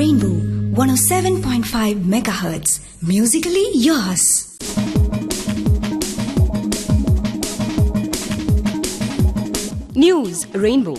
Rainbow 107.5 megahertz. Musically yours. News Rainbow.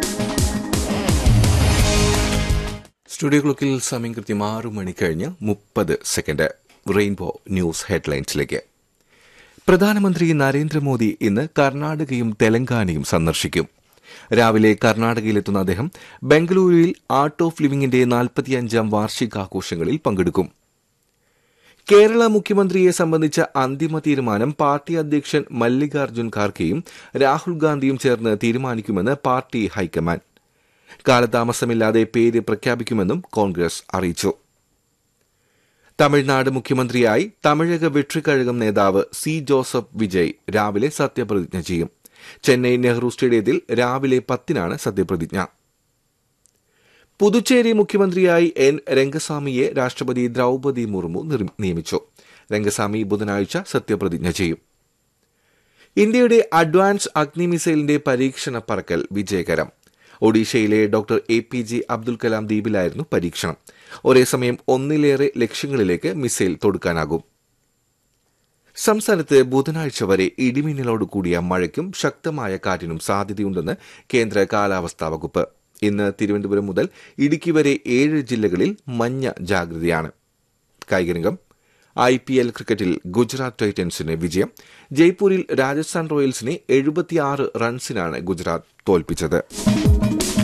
Studio ക്ലോക്കിൽ സമയം കൃത്യം ആറു മണി കഴിഞ്ഞ് മുപ്പത് സെക്കൻഡ് റെയിൻബോ ന്യൂസ് ഹെഡ്ലൈൻസിലേക്ക് പ്രധാനമന്ത്രി നരേന്ദ്രമോദി ഇന്ന് കർണാടകയും തെലങ്കാനയും സന്ദർശിക്കും രാവിലെ കർണാടകയിലെത്തുന്ന അദ്ദേഹം ബംഗളൂരുവിൽ ആർട്ട് ഓഫ് ലിവിംഗിന്റെ നാൽപ്പത്തിയഞ്ചാം വാർഷികാഘോഷങ്ങളിൽ പങ്കെടുക്കും കേരള മുഖ്യമന്ത്രിയെ സംബന്ധിച്ച അന്തിമ തീരുമാനം പാർട്ടി അധ്യക്ഷൻ മല്ലികാർജ്ജുൻ ഖാർഗെയും രാഹുൽ ഗാന്ധിയും ചേർന്ന് തീരുമാനിക്കുമെന്ന് പാർട്ടി ഹൈക്കമാൻഡ് കാലതാമസമില്ലാതെ പേര് പ്രഖ്യാപിക്കുമെന്നും കോൺഗ്രസ് അറിയിച്ചു തമിഴ്നാട് മുഖ്യമന്ത്രിയായി തമിഴക വെട്രിക്കഴകം നേതാവ് സി ജോസഫ് വിജയ് രാവിലെ സത്യപ്രതിജ്ഞ ചെയ്യും ചെന്നൈ നെഹ്റു സ്റ്റേഡിയത്തിൽ രാവിലെ പത്തിനാണ് സത്യപ്രതിജ്ഞ പുതുച്ചേരി മുഖ്യമന്ത്രിയായി എൻ രംഗസ്വാമിയെ രാഷ്ട്രപതി ദ്രൌപതി മുർമു നിർ- നിയമിച്ചു രംഗസ്വാമി ബുധനാഴ്ച സത്യപ്രതിജ്ഞ ചെയ്യും ഇന്ത്യയുടെ അഡ്വാൻസ് അഗ്നി മിസൈലിന്റെ പരീക്ഷണ പറക്കൽ വിജയകരം ഒഡീഷയിലെ doctor A P J Abdul Kalam ദ്വീപിലായിരുന്നു പരീക്ഷണം ഒരേ സമയം ഒന്നിലേറെ ലക്ഷ്യങ്ങളിലേക്ക് മിസൈൽ തൊടുക്കാനാകും സംസ്ഥാനത്ത് ബുധനാഴ്ച വരെ ഇടിമിന്നലോട് കൂടിയ മഴയ്ക്കും ശക്തമായ കാറ്റിനും സാധ്യതയുണ്ടെന്ന് കേന്ദ്ര കാലാവസ്ഥാ വകുപ്പ് ഇന്ന് തിരുവനന്തപുരം മുതൽ ഇടുക്കി വരെ ഏഴ് ജില്ലകളിൽ മഞ്ഞ ജാഗ്രതയാണ് കായികരംഗം ഐ പി എൽ ക്രിക്കറ്റിൽ ഗുജറാത്ത് ടൈറ്റൻസിന് വിജയം ജയ്പൂരിൽ രാജസ്ഥാൻ റോയൽസിനെ എഴുപത്തിയാറ് റൺസിനാണ് ഗുജറാത്ത് തോൽപ്പിച്ചത്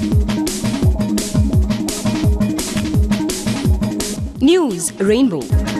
News Rainbow.